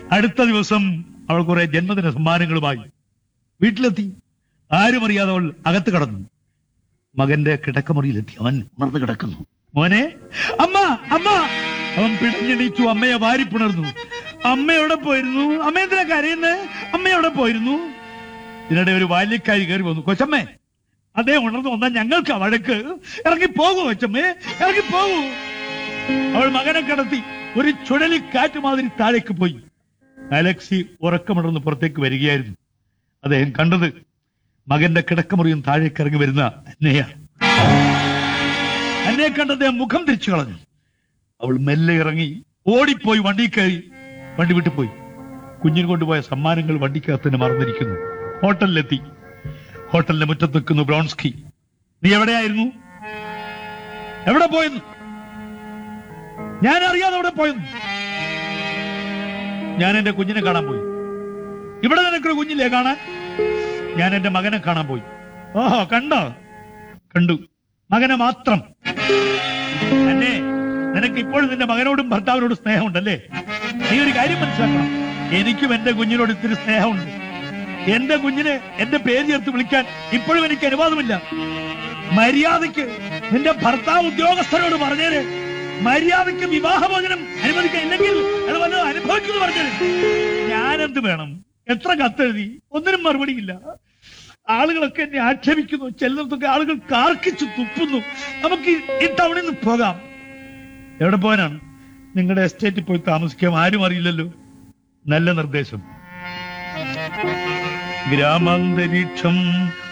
അടുത്ത ദിവസം അവൾ കുറെ ജന്മദിന സമ്മാനങ്ങളുമായി വീട്ടിലെത്തി ആരും അറിയാതെ അവൾ അകത്ത് കടന്നു മകന്റെ കിടക്കമുറിയിലെത്തി അവൻ ഉണർന്നു കിടക്കുന്നു മോനെ അമ്മ അമ്മ അവൻ പിടഞ്ഞെണീച്ചു അമ്മയെ വാരിപ്പുണർന്നു അമ്മ എവിടെ പോയിരുന്നു അമ്മ എന്തിനാ കരയുന്നേ അമ്മ എവിടെ പോയിരുന്നു ഇതിനിടെ ഒരു ബാല്യക്കാരി കയറി വന്നു കൊച്ചമ്മേ അതേ ഉണർന്നു വന്നാൽ ഞങ്ങൾക്ക് വഴക്ക് ഇറങ്ങി പോകൂ കൊച്ചമ്മേ ഇറങ്ങി പോകൂ അവൾ മകനെ കടത്തി ഒരു ചുഴലിക്കാറ്റ് മാതിരി താഴേക്ക് പോയി അലക്സി ഉറക്കമുണർന്ന് പുറത്തേക്ക് വരികയായിരുന്നു അദ്ദേഹം കണ്ടത് മകന്റെ കിടക്കമുറിയും താഴേക്ക് ഇറങ്ങി വരുന്ന അന്നയാണ് അന്നയെ കണ്ട് അദ്ദേഹം മുഖം തിരിച്ചു കളഞ്ഞു അവൾ മെല്ലെ ഇറങ്ങി ഓടിപ്പോയി വണ്ടി കയറി വണ്ടി വിട്ടു പോയി കുഞ്ഞിന് കൊണ്ടുപോയ സമ്മാനങ്ങൾ വണ്ടിക്കകത്ത് തന്നെ മറന്നിരിക്കുന്നു ഹോട്ടലിലെത്തി ഹോട്ടലിന്റെ മുറ്റത്ത് നിൽക്കുന്നു ബ്രോൺസ്കി നീ എവിടെയായിരുന്നു എവിടെ പോയെന്ന് ഞാൻ അറിയാതെ എവിടെ പോയെന്ന് ഞാൻ എന്റെ കുഞ്ഞിനെ കാണാൻ പോയി ഇവിടെ നിനക്കൊരു കുഞ്ഞില്ലേ കാണാൻ ഞാൻ എന്റെ മകനെ കാണാൻ പോയി ഓഹോ കണ്ടോ കണ്ടു മകനെ മാത്രം അല്ലേ നിനക്ക് ഇപ്പോഴും നിന്റെ മകനോടും ഭർത്താവിനോടും സ്നേഹമുണ്ടല്ലേ നീ ഒരു കാര്യം മനസ്സിലാക്കണം എനിക്കും എന്റെ കുഞ്ഞിനോട് ഇത്തിരി സ്നേഹമുണ്ട് എന്റെ കുഞ്ഞിനെ എന്റെ പേര് ചേർത്ത് വിളിക്കാൻ ഇപ്പോഴും എനിക്ക് അനുവാദമില്ല മര്യാദയ്ക്ക് നിന്റെ ഭർത്താവ് ഉദ്യോഗസ്ഥരോട് പറഞ്ഞേര് മര്യാദയ്ക്ക് വിവാഹമോചനം അനുവദിക്കാൻ ഇല്ലെങ്കിൽ അത് വല്ലതും അനുഭവിക്കുന്നു പറഞ്ഞേര് ഞാനെന്ത് വേണം എത്ര കത്തെഴുതി ഒന്നിനും മറുപടിയില്ല ആളുകളൊക്കെ എന്നെ ആക്ഷേപിക്കുന്നു ചിലർക്കൊക്കെ ആളുകൾ കാർക്കിച്ചു തുപ്പുന്നു നമുക്ക് ഈ- ഈ ടൗണിൽ നിന്ന് പോകാം എവിടെ പോകാനാണ് നിങ്ങളുടെ എസ്റ്റേറ്റിൽ പോയി താമസിക്കാം ആരും അറിയില്ലല്ലോ നല്ല നിർദ്ദേശം ഗ്രാമാന്തരീക്ഷം